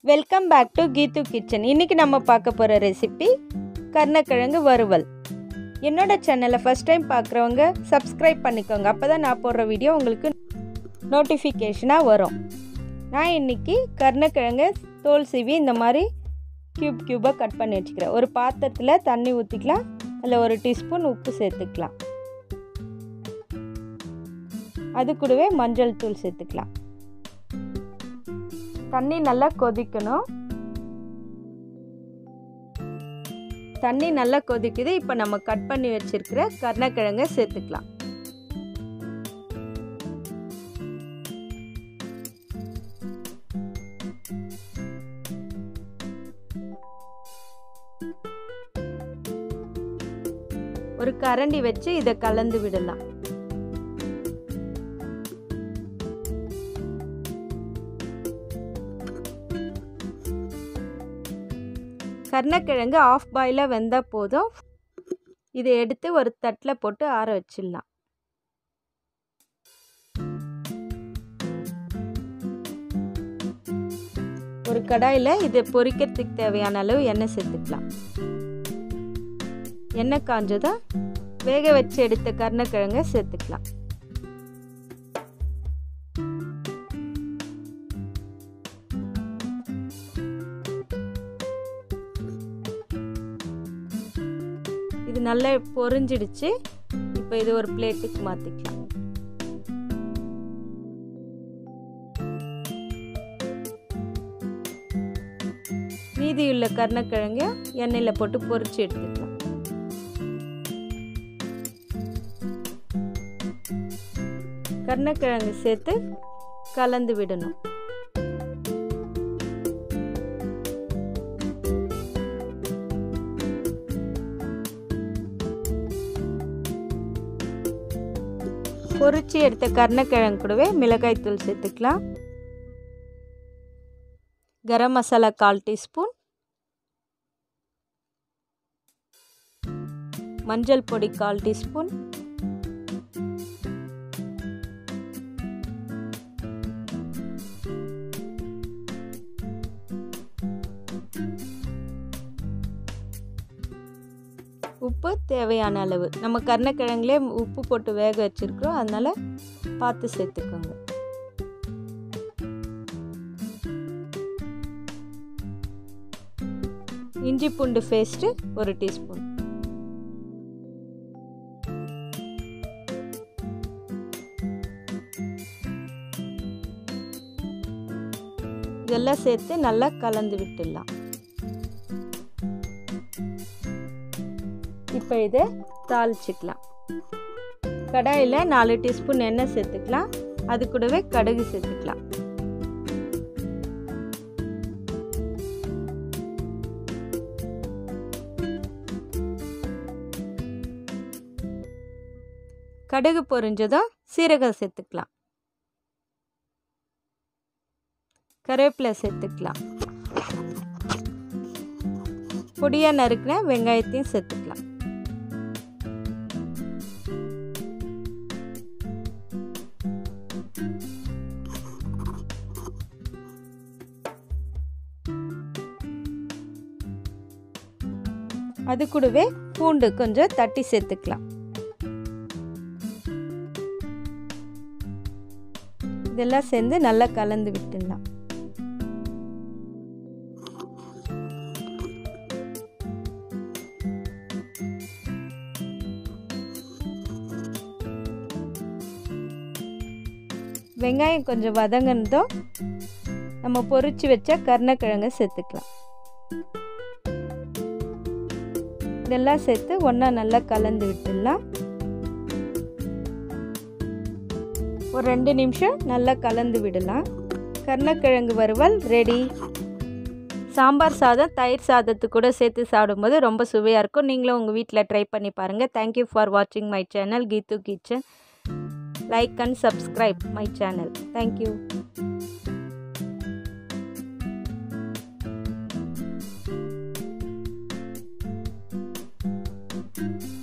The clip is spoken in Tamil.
welcome back to Keethu kitchen இன்றைக்கி நம்ம பார்க்க போகிற ரெசிபி கருணக்கிழங்கு வறுவல் என்னோட சேனலை ஃபஸ்ட் டைம் பார்க்குறவங்க சப்ஸ்கிரைப் பண்ணிக்கோங்க அப்போ தான் நான் போடுற வீடியோ உங்களுக்கு நோட்டிஃபிகேஷனாக வரும் நான் இன்றைக்கி கருணக்கிழங்கு தோல் சீவி இந்த மாதிரி க்யூப் க்யூபாக கட் பண்ணி வச்சுக்கிறேன் ஒரு பாத்திரத்தில் தண்ணி ஊற்றிக்கலாம் அதில் ஒரு டீஸ்பூன் உப்பு சேர்த்துக்கலாம் அது கூடவே மஞ்சள் தூள் சேர்த்துக்கலாம் தண்ணி நல்லா கொதிக்கணும் தண்ணி நல்லா கொதிக்குது இப்போ நம்ம கட் பண்ணி வச்சிருக்கிற கருணக்கிழங்க சேர்த்துக்கலாம் ஒரு கரண்டி வச்சு இதை கலந்து விடலாம் கருணக்கிழங்கு ஆஃப் பாயிலாக வெந்தால் போதும் இதை எடுத்து ஒரு தட்டில் போட்டு ஆற வச்சிடலாம் ஒரு கடாயில் இதை பொரிக்கிறதுக்கு தேவையான அளவு எண்ணெய் சேர்த்துக்கலாம் எண்ணெய் காஞ்சதும் வேக வச்சு எடுத்த கருணக்கிழங்க சேர்த்துக்கலாம் இது நல்லா பொரிஞ்சிடுச்சு இப்போ இது ஒரு பிளேட்டுக்கு மாற்றிக்கலாம் மீதியுள்ள கருணக்கிழங்க எண்ணெயில் போட்டு பொரிச்சு எடுத்துக்கலாம் கருணக்கிழங்கு சேர்த்து கலந்து விடணும் பொரிச்சு எடுத்த கருணக்கிழங்கு கூடவே மிளகாய் தூள் சேர்த்துக்கலாம் கரம் மசாலா கால் டீஸ்பூன் மஞ்சள் பொடி கால் டீஸ்பூன் உப்பு தேவையான அளவு நம்ம கருணக்கிழங்குலே உப்பு போட்டு வேக வச்சுருக்கிறோம் அதனால் பார்த்து சேர்த்துக்கோங்க இஞ்சி பூண்டு பேஸ்ட்டு ஒரு டீஸ்பூன் இதெல்லாம் சேர்த்து நல்லா கலந்து விட்டுடலாம் இப்போ இதை தாளிச்சிக்கலாம் கடாயில் நாலு டீஸ்பூன் எண்ணெய் சேர்த்துக்கலாம் அது கூடவே கடுகு சேர்த்துக்கலாம் கடுகு பொரிஞ்சதும் சீரகம் சேர்த்துக்கலாம் கருவேப்பிலை சேர்த்துக்கலாம் பொடியாக நறுக்கின வெங்காயத்தையும் சேர்த்துக்கலாம் அது கூடவே பூண்டு கொஞ்சம் தட்டி சேர்த்துக்கலாம் இதெல்லாம் சேர்ந்து நல்லா கலந்து விட்டுடலாம் வெங்காயம் கொஞ்சம் வதங்கினதும் நம்ம பொரிச்சு வச்ச கருணக்கிழங்க சேர்த்துக்கலாம் இதெல்லாம் சேர்த்து ஒன்றா நல்லா கலந்து விட்டுடலாம் ஒரு ரெண்டு நிமிஷம் நல்லா கலந்து விடலாம் கருணக்கிழங்கு வறுவல் ரெடி சாம்பார் சாதம் தயிர் சாதத்து கூட சேர்த்து சாப்பிடும்போது ரொம்ப சுவையாக இருக்கும் நீங்களும் உங்கள் வீட்டில் ட்ரை பண்ணி பாருங்கள் தேங்க்யூ ஃபார் வாட்சிங் my channel Keethu kitchen like and subscribe my channel thank you thank you